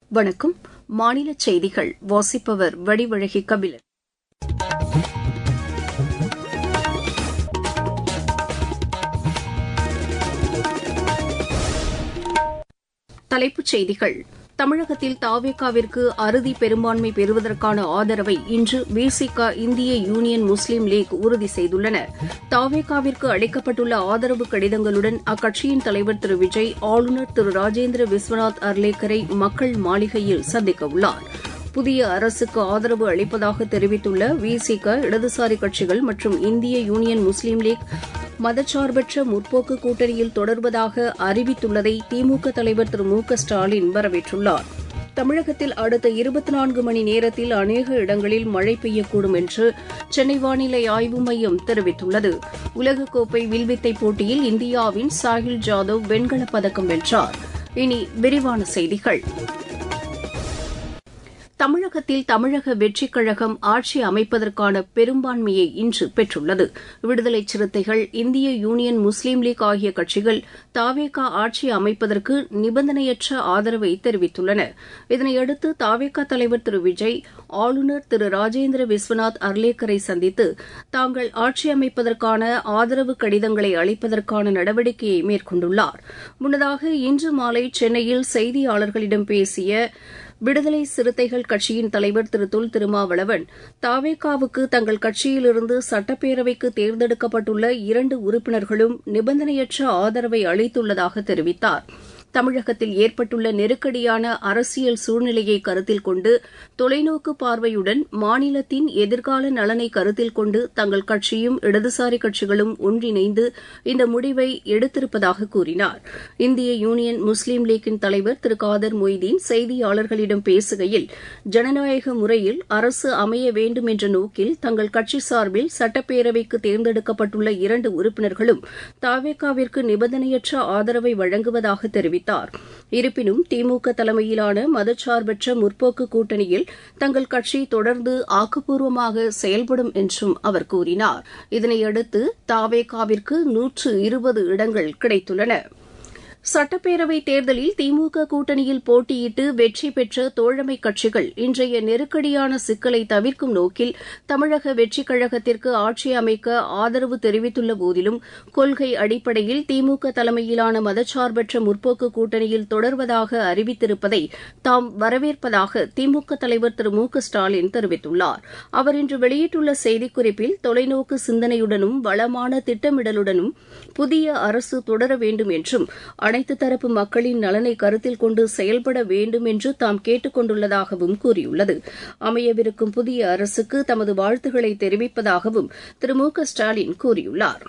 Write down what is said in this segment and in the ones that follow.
வணக்கம் மாநில செய்திகள் வாசிப்பவர் வடிவழகி கபிலன் தலைப்புச் செய்திகள் தமிழகத்தில் தாவேகாவிற்கு அறுதி பெரும்பான்மை பெறுவதற்கான ஆதரவை இன்று விசிக இந்திய யூனியன் முஸ்லீம் லீக் உறுதி செய்துள்ளன தாவேகாவிற்கு அளிக்கப்பட்டுள்ள ஆதரவு கடிதங்களுடன் அக்கட்சியின் தலைவர் திரு விஜய் ஆளுநர் திரு ராஜேந்திர விஸ்வநாத் அர்லேக்கரை மக்கள் மாளிகையில் சந்திக்க உள்ளார் புதிய அரசுக்கு ஆதரவு அளிப்பதாக தெரிவித்துள்ள விசிக இடதுசாரி கட்சிகள் மற்றும் இந்திய யூனியன் முஸ்லீம் லீக் மதச்சார்பற்ற முற்போக்கு கூட்டணியில் தொடர்வதாக அறிவித்துள்ளதை திமுக தலைவர் திரு மு க ஸ்டாலின் வரவேற்றுள்ளார் தமிழகத்தில் அடுத்த இருபத்தி நான்கு மணி நேரத்தில் அநேக இடங்களில் மழை பெய்யக்கூடும் என்று சென்னை வானிலை ஆய்வு மையம் தெரிவித்துள்ளது உலகக்கோப்பை வில்வித்தை போட்டியில் இந்தியாவின் சாஹில் ஜாதவ் வெண்கலப் பதக்கம் வென்றார் இனி விரிவான செய்திகள் தமிழகத்தில் தமிழக வெற்றிக் கழகம் ஆட்சி அமைப்பதற்கான பெரும்பான்மையை இன்று பெற்றுள்ளது விடுதலை சிறுத்தைகள் இந்திய யூனியன் முஸ்லீம் லீக் ஆகிய கட்சிகள் தாவேகா ஆட்சி அமைப்பதற்கு நிபந்தனையற்ற ஆதரவை தெரிவித்துள்ளன இதனையடுத்து தாவேகா தலைவர் திரு விஜய் ஆளுநர் திரு ராஜேந்திர விஸ்வநாத் அர்லேக்கரை சந்தித்து தாங்கள் ஆட்சி அமைப்பதற்கான ஆதரவு கடிதங்களை அளிப்பதற்கான நடவடிக்கையை மேற்கொண்டுள்ளார் முன்னதாக இன்று மாலை சென்னையில் செய்தியாளர்களிடம் பேசிய விடுதலை சிறுத்தைகள் கட்சியின் தலைவர் திரு தொல் திருமாவளவன் தாவேகாவுக்கு தங்கள் கட்சியிலிருந்து சட்டப்பேரவைக்கு தேர்ந்தெடுக்கப்பட்டுள்ள இரண்டு உறுப்பினர்களும் நிபந்தனையற்ற ஆதரவை அளித்துள்ளதாக தெரிவித்தார் தமிழகத்தில் ஏற்பட்டுள்ள நெருக்கடியான அரசியல் சூழ்நிலையை கருத்தில் கொண்டு தொலைநோக்கு பார்வையுடன் மாநிலத்தின் எதிர்கால நலனை கருத்தில் கொண்டு தங்கள் கட்சியும் இடதுசாரி கட்சிகளும் ஒன்றிணைந்து இந்த முடிவை எடுத்திருப்பதாக கூறினார் இந்திய யூனியன் முஸ்லீம் லீக்கின் தலைவர் திரு காதர் மொய்தீன் செய்தியாளர்களிடம் பேசுகையில் ஜனநாயக முறையில் அரசு அமைய வேண்டும் என்ற நோக்கில் தங்கள் கட்சி சார்பில் சட்டப்பேரவைக்கு தேர்ந்தெடுக்கப்பட்டுள்ள இரண்டு உறுப்பினர்களும் தாவேகாவிற்கு நிபந்தனையற்ற ஆதரவை வழங்குவதாக தெரிவித்தார் தெரிவித்தார் இருப்பினும் திமுக தலைமையிலான மதச்சார்பற்ற முற்போக்கு கூட்டணியில் தங்கள் கட்சி தொடர்ந்து ஆக்கப்பூர்வமாக செயல்படும் என்றும் அவர் கூறினார் இதனையடுத்து தாவேகாவிற்கு நூற்று இருபது இடங்கள் கிடைத்துள்ளன சட்டப்பேரவைத் தேர்தலில் திமுக கூட்டணியில் போட்டியிட்டு வெற்றி பெற்ற தோழமை கட்சிகள் இன்றைய நெருக்கடியான சிக்கலை தவிர்க்கும் நோக்கில் தமிழக வெற்றிக் கழகத்திற்கு ஆட்சி அமைக்க ஆதரவு தெரிவித்துள்ள போதிலும் கொள்கை அடிப்படையில் திமுக தலைமையிலான மதச்சார்பற்ற முற்போக்கு கூட்டணியில் தொடர்வதாக அறிவித்திருப்பதை தாம் வரவேற்பதாக திமுக தலைவர் திரு மு க ஸ்டாலின் தெரிவித்துள்ளார் அவர் இன்று வெளியிட்டுள்ள செய்திக்குறிப்பில் தொலைநோக்கு சிந்தனையுடனும் வளமான திட்டமிடலுடனும் புதிய அரசு தொடர வேண்டும் என்றும் அனைத்து தரப்பு மக்களின் நலனை கருத்தில் கொண்டு செயல்பட வேண்டும் என்று தாம் கேட்டுக் கொண்டுள்ளதாகவும் கூறியுள்ளது அமையவிருக்கும் புதிய அரசுக்கு தமது வாழ்த்துக்களை தெரிவிப்பதாகவும் திரு மு க ஸ்டாலின் கூறியுள்ளார்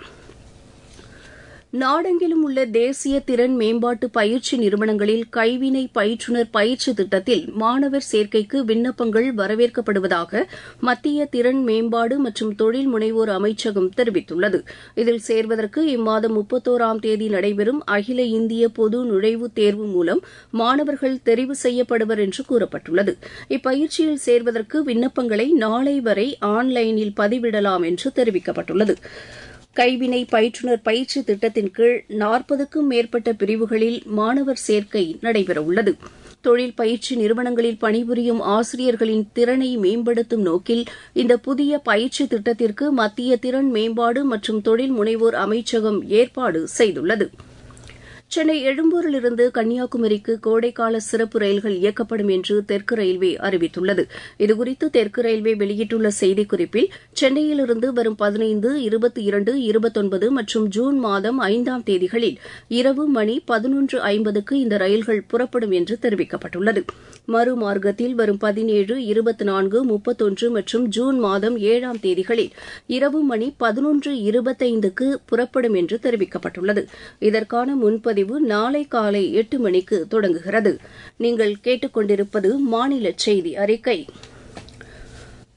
நாடெங்கிலும் உள்ள தேசிய திறன் மேம்பாட்டு பயிற்சி நிறுவனங்களில் கைவினை பயிற்றுநர் பயிற்சி திட்டத்தில் மாணவர் சேர்க்கைக்கு விண்ணப்பங்கள் வரவேற்கப்படுவதாக மத்திய திறன் மேம்பாடு மற்றும் தொழில் முனைவோர் அமைச்சகம் தெரிவித்துள்ளது இதில் சேர்வதற்கு இம்மாதம் முப்பத்தோராம் தேதி நடைபெறும் அகில இந்திய பொது நுழைவுத் தேர்வு மூலம் மாணவர்கள் தெரிவு செய்யப்படுவர் என்று கூறப்பட்டுள்ளது இப்பயிற்சியில் சேர்வதற்கு விண்ணப்பங்களை நாளை வரை ஆன்லைனில் பதிவிடலாம் என்று தெரிவிக்கப்பட்டுள்ளது கைவினை பயிற்றுநர் பயிற்சி திட்டத்தின் கீழ் நாற்பதுக்கும் மேற்பட்ட பிரிவுகளில் மாணவர் சேர்க்கை நடைபெறவுள்ளது தொழில் பயிற்சி நிறுவனங்களில் பணிபுரியும் ஆசிரியர்களின் திறனை மேம்படுத்தும் நோக்கில் இந்த புதிய பயிற்சி திட்டத்திற்கு மத்திய திறன் மேம்பாடு மற்றும் தொழில் முனைவோர் அமைச்சகம் ஏற்பாடு செய்துள்ளது சென்னை எழும்பூரிலிருந்து கன்னியாகுமரிக்கு கோடைக்கால சிறப்பு ரயில்கள் இயக்கப்படும் என்று தெற்கு ரயில்வே அறிவித்துள்ளது இதுகுறித்து தெற்கு ரயில்வே வெளியிட்டுள்ள செய்திக்குறிப்பில் சென்னையிலிருந்து வரும் பதினைந்து இருபத்தி இரண்டு இருபத்தொன்பது மற்றும் ஜூன் மாதம் ஐந்தாம் தேதிகளில் இரவு மணி பதினொன்று ஐம்பதுக்கு இந்த ரயில்கள் புறப்படும் என்று தெரிவிக்கப்பட்டுள்ளது மறுமார்க்கத்தில் வரும் பதினேழு இருபத்தி நான்கு முப்பத்தொன்று மற்றும் ஜூன் மாதம் ஏழாம் தேதிகளில் இரவு மணி பதினொன்று இருபத்தைந்துக்கு புறப்படும் என்று தெரிவிக்கப்பட்டுள்ளது இதற்கான முன்பதிவு நாளை காலை எட்டு மணிக்கு தொடங்குகிறது நீங்கள் கேட்டுக்கொண்டிருப்பது மாநில செய்தி அறிக்கை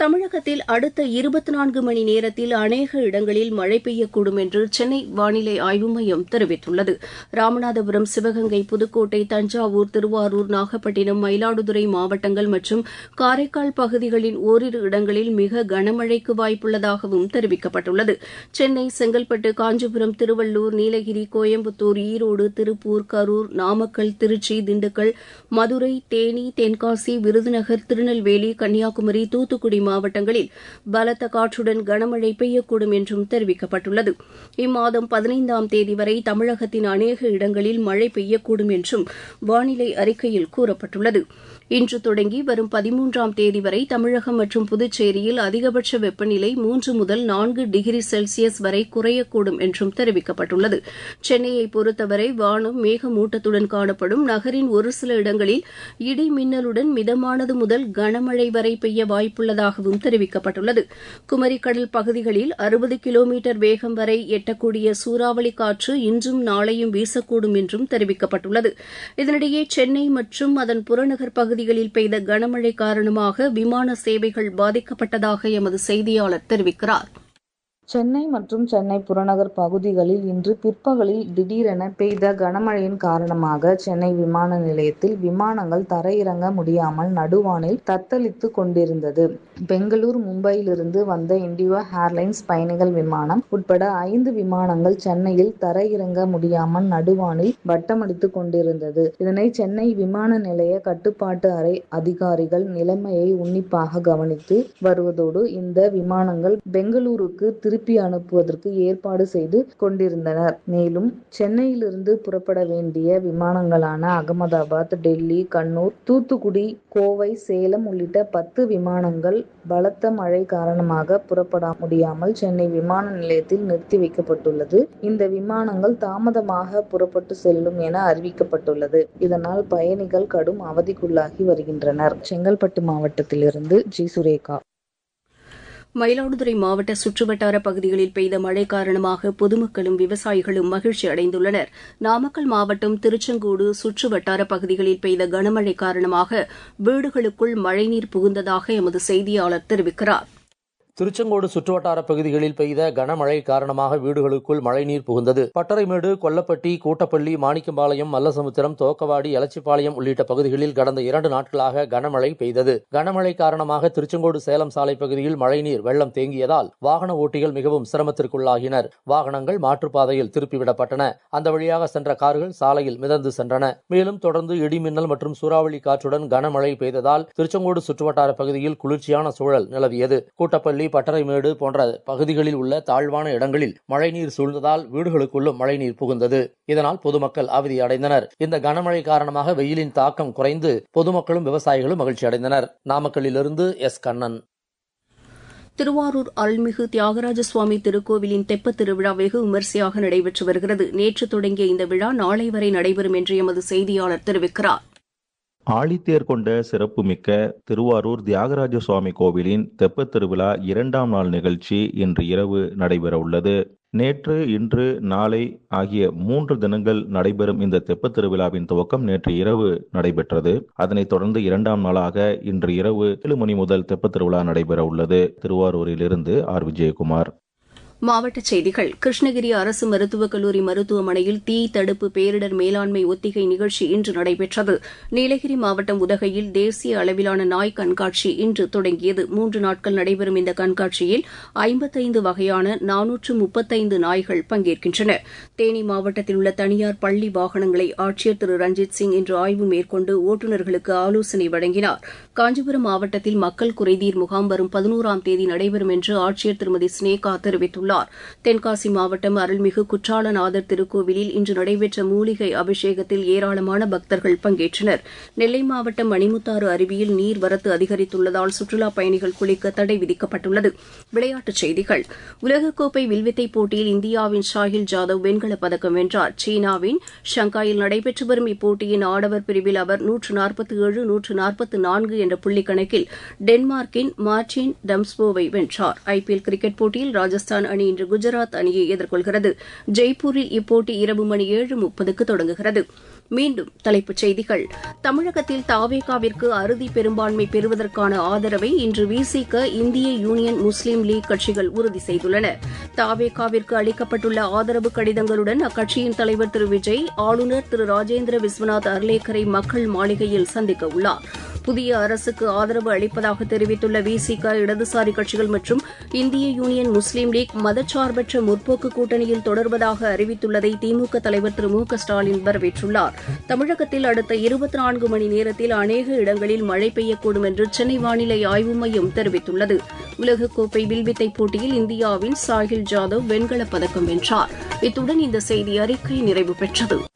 தமிழகத்தில் அடுத்த இருபத்தி நான்கு மணி நேரத்தில் அநேக இடங்களில் மழை பெய்யக்கூடும் என்று சென்னை வானிலை ஆய்வு மையம் தெரிவித்துள்ளது ராமநாதபுரம் சிவகங்கை புதுக்கோட்டை தஞ்சாவூர் திருவாரூர் நாகப்பட்டினம் மயிலாடுதுறை மாவட்டங்கள் மற்றும் காரைக்கால் பகுதிகளின் ஓரிரு இடங்களில் மிக கனமழைக்கு வாய்ப்புள்ளதாகவும் தெரிவிக்கப்பட்டுள்ளது சென்னை செங்கல்பட்டு காஞ்சிபுரம் திருவள்ளூர் நீலகிரி கோயம்புத்தூர் ஈரோடு திருப்பூர் கரூர் நாமக்கல் திருச்சி திண்டுக்கல் மதுரை தேனி தென்காசி விருதுநகர் திருநெல்வேலி கன்னியாகுமரி தூத்துக்குடி மாவட்டங்களில் பலத்த காற்றுடன் கனமழை பெய்யக்கூடும் என்றும் தெரிவிக்கப்பட்டுள்ளது இம்மாதம் பதினைந்தாம் தேதி வரை தமிழகத்தின் அநேக இடங்களில் மழை பெய்யக்கூடும் என்றும் வானிலை அறிக்கையில் கூறப்பட்டுள்ளது இன்று தொடங்கி வரும் பதிமூன்றாம் தேதி வரை தமிழகம் மற்றும் புதுச்சேரியில் அதிகபட்ச வெப்பநிலை மூன்று முதல் நான்கு டிகிரி செல்சியஸ் வரை குறையக்கூடும் என்றும் தெரிவிக்கப்பட்டுள்ளது சென்னையை பொறுத்தவரை வானம் மேகமூட்டத்துடன் காணப்படும் நகரின் ஒரு சில இடங்களில் இடி மின்னலுடன் மிதமானது முதல் கனமழை வரை பெய்ய வாய்ப்புள்ளதாகவும் தெரிவிக்கப்பட்டுள்ளது குமரிக்கடல் பகுதிகளில் அறுபது கிலோமீட்டர் வேகம் வரை எட்டக்கூடிய சூறாவளி காற்று இன்றும் நாளையும் வீசக்கூடும் என்றும் தெரிவிக்கப்பட்டுள்ளது இதனிடையே சென்னை மற்றும் அதன் புறநகர் பகுதிகளில் பெய்த கனமழை காரணமாக விமான சேவைகள் பாதிக்கப்பட்டதாக எமது செய்தியாளர் தெரிவிக்கிறார் சென்னை மற்றும் சென்னை புறநகர் பகுதிகளில் இன்று பிற்பகலில் திடீரென பெய்த கனமழையின் காரணமாக சென்னை விமான நிலையத்தில் விமானங்கள் தரையிறங்க முடியாமல் நடுவானில் தத்தளித்து கொண்டிருந்தது பெங்களூர் மும்பையிலிருந்து வந்த இண்டிகோ ஏர்லைன்ஸ் பயணிகள் விமானம் உட்பட ஐந்து விமானங்கள் சென்னையில் தரையிறங்க முடியாமல் நடுவானில் வட்டமடித்து கொண்டிருந்தது இதனை சென்னை விமான நிலைய கட்டுப்பாட்டு அறை அதிகாரிகள் நிலைமையை உன்னிப்பாக கவனித்து வருவதோடு இந்த விமானங்கள் பெங்களூருக்கு திருப்பி அனுப்புவதற்கு ஏற்பாடு செய்து கொண்டிருந்தனர் மேலும் சென்னையிலிருந்து புறப்பட வேண்டிய விமானங்களான அகமதாபாத் டெல்லி கண்ணூர் தூத்துக்குடி கோவை சேலம் உள்ளிட்ட பத்து விமானங்கள் பலத்த மழை காரணமாக புறப்பட முடியாமல் சென்னை விமான நிலையத்தில் நிறுத்தி வைக்கப்பட்டுள்ளது இந்த விமானங்கள் தாமதமாக புறப்பட்டு செல்லும் என அறிவிக்கப்பட்டுள்ளது இதனால் பயணிகள் கடும் அவதிக்குள்ளாகி வருகின்றனர் செங்கல்பட்டு மாவட்டத்திலிருந்து ஜி சுரேகா மயிலாடுதுறை மாவட்ட சுற்றுவட்டார பகுதிகளில் பெய்த மழை காரணமாக பொதுமக்களும் விவசாயிகளும் மகிழ்ச்சி அடைந்துள்ளனர் நாமக்கல் மாவட்டம் திருச்செங்கோடு சுற்றுவட்டார பகுதிகளில் பெய்த கனமழை காரணமாக வீடுகளுக்குள் மழைநீர் புகுந்ததாக எமது செய்தியாளர் தெரிவிக்கிறார் திருச்செங்கோடு சுற்றுவட்டார பகுதிகளில் பெய்த கனமழை காரணமாக வீடுகளுக்குள் மழைநீர் புகுந்தது பட்டறைமேடு கொல்லப்பட்டி கூட்டப்பள்ளி மாணிக்கம்பாளையம் மல்லசமுத்திரம் தோக்கவாடி எலச்சிப்பாளையம் உள்ளிட்ட பகுதிகளில் கடந்த இரண்டு நாட்களாக கனமழை பெய்தது கனமழை காரணமாக திருச்செங்கோடு சேலம் சாலை பகுதியில் மழைநீர் வெள்ளம் தேங்கியதால் வாகன ஓட்டிகள் மிகவும் சிரமத்திற்குள்ளாகினர் வாகனங்கள் மாற்றுப்பாதையில் திருப்பிவிடப்பட்டன அந்த வழியாக சென்ற கார்கள் சாலையில் மிதந்து சென்றன மேலும் தொடர்ந்து இடிமின்னல் மற்றும் சூறாவளி காற்றுடன் கனமழை பெய்ததால் திருச்செங்கோடு சுற்றுவட்டார பகுதியில் குளிர்ச்சியான சூழல் நிலவியது கூட்டப்பள்ளி பள்ளி பட்டறைமேடு போன்ற பகுதிகளில் உள்ள தாழ்வான இடங்களில் மழைநீர் சூழ்ந்ததால் வீடுகளுக்குள்ளும் மழைநீர் புகுந்தது இதனால் பொதுமக்கள் அவதி அடைந்தனர் இந்த கனமழை காரணமாக வெயிலின் தாக்கம் குறைந்து பொதுமக்களும் விவசாயிகளும் மகிழ்ச்சி அடைந்தனர் நாமக்கல்லிலிருந்து எஸ் கண்ணன் திருவாரூர் அருள்மிகு தியாகராஜ சுவாமி திருக்கோவிலின் தெப்பத் திருவிழா வெகு விமரிசையாக நடைபெற்று வருகிறது நேற்று தொடங்கிய இந்த விழா நாளை வரை நடைபெறும் என்று எமது செய்தியாளர் தெரிவிக்கிறார் ஆழித்தேர் கொண்ட சிறப்புமிக்க திருவாரூர் தியாகராஜ சுவாமி கோவிலின் தெப்பத் திருவிழா இரண்டாம் நாள் நிகழ்ச்சி இன்று இரவு நடைபெற உள்ளது நேற்று இன்று நாளை ஆகிய மூன்று தினங்கள் நடைபெறும் இந்த தெப்பத் திருவிழாவின் துவக்கம் நேற்று இரவு நடைபெற்றது அதனைத் தொடர்ந்து இரண்டாம் நாளாக இன்று இரவு ஏழு மணி முதல் தெப்பத் திருவிழா நடைபெற உள்ளது திருவாரூரிலிருந்து ஆர் விஜயகுமார் மாவட்டச் செய்திகள் கிருஷ்ணகிரி அரசு மருத்துவக் கல்லூரி மருத்துவமனையில் தீ தடுப்பு பேரிடர் மேலாண்மை ஒத்திகை நிகழ்ச்சி இன்று நடைபெற்றது நீலகிரி மாவட்டம் உதகையில் தேசிய அளவிலான நாய் கண்காட்சி இன்று தொடங்கியது மூன்று நாட்கள் நடைபெறும் இந்த கண்காட்சியில் ஐம்பத்தைந்து வகையான நானூற்று முப்பத்தைந்து நாய்கள் பங்கேற்கின்றன தேனி மாவட்டத்தில் உள்ள தனியார் பள்ளி வாகனங்களை ஆட்சியர் திரு ரஞ்சித் சிங் இன்று ஆய்வு மேற்கொண்டு ஓட்டுநர்களுக்கு ஆலோசனை வழங்கினார் காஞ்சிபுரம் மாவட்டத்தில் மக்கள் குறைதீர் முகாம் வரும் பதினோராம் தேதி நடைபெறும் என்று ஆட்சியர் திருமதி ஸ்னேகா தெரிவித்துள்ளார் தென்காசி மாவட்டம் அருள்மிகு குற்றாலநாதர் திருக்கோவிலில் இன்று நடைபெற்ற மூலிகை அபிஷேகத்தில் ஏராளமான பக்தர்கள் பங்கேற்றனர் நெல்லை மாவட்டம் மணிமுத்தாறு அருவியில் நீர்வரத்து அதிகரித்துள்ளதால் சுற்றுலாப் பயணிகள் குளிக்க தடை விதிக்கப்பட்டுள்ளது விளையாட்டுச் செய்திகள் உலகக்கோப்பை வில்வித்தை போட்டியில் இந்தியாவின் ஷாஹில் ஜாதவ் வெண்கலப் பதக்கம் வென்றார் சீனாவின் ஷங்காயில் நடைபெற்று வரும் இப்போட்டியின் ஆடவர் பிரிவில் அவர் நூற்று நாற்பத்தி ஏழு நூற்று நாற்பத்தி நான்கு என்ற புள்ளிக் கணக்கில் டென்மார்க்கின் மார்டின் டம்ஸ்போவை வென்றார் ஐபிஎல் கிரிக்கெட் போட்டியில் ராஜஸ்தான் அணி இன்று குஜராத் அணியை எதிர்கொள்கிறது ஜெய்ப்பூரில் இப்போட்டி இரவு மணி ஏழு முப்பதுக்கு தொடங்குகிறது மீண்டும் தலைப்புச் செய்திகள் தமிழகத்தில் தாவேகாவிற்கு அறுதி பெரும்பான்மை பெறுவதற்கான ஆதரவை இன்று விசிக இந்திய யூனியன் முஸ்லீம் லீக் கட்சிகள் உறுதி செய்துள்ளன தாவேகாவிற்கு அளிக்கப்பட்டுள்ள ஆதரவு கடிதங்களுடன் அக்கட்சியின் தலைவர் திரு விஜய் ஆளுநர் திரு ராஜேந்திர விஸ்வநாத் அர்லேக்கரை மக்கள் மாளிகையில் சந்திக்க உள்ளார் புதிய அரசுக்கு ஆதரவு அளிப்பதாக தெரிவித்துள்ள விசிக இடதுசாரி கட்சிகள் மற்றும் இந்திய யூனியன் முஸ்லீம் லீக் மதச்சார்பற்ற முற்போக்கு கூட்டணியில் தொடர்வதாக அறிவித்துள்ளதை திமுக தலைவர் திரு மு க ஸ்டாலின் வரவேற்றுள்ளார் தமிழகத்தில் அடுத்த இருபத்தி நான்கு மணி நேரத்தில் அநேக இடங்களில் மழை பெய்யக்கூடும் என்று சென்னை வானிலை ஆய்வு மையம் தெரிவித்துள்ளது உலகக்கோப்பை வில்வித்தை போட்டியில் இந்தியாவின் சாஹில் ஜாதவ் வெண்கலப் பதக்கம் வென்றார் இத்துடன் இந்த செய்தி அறிக்கை நிறைவு பெற்றது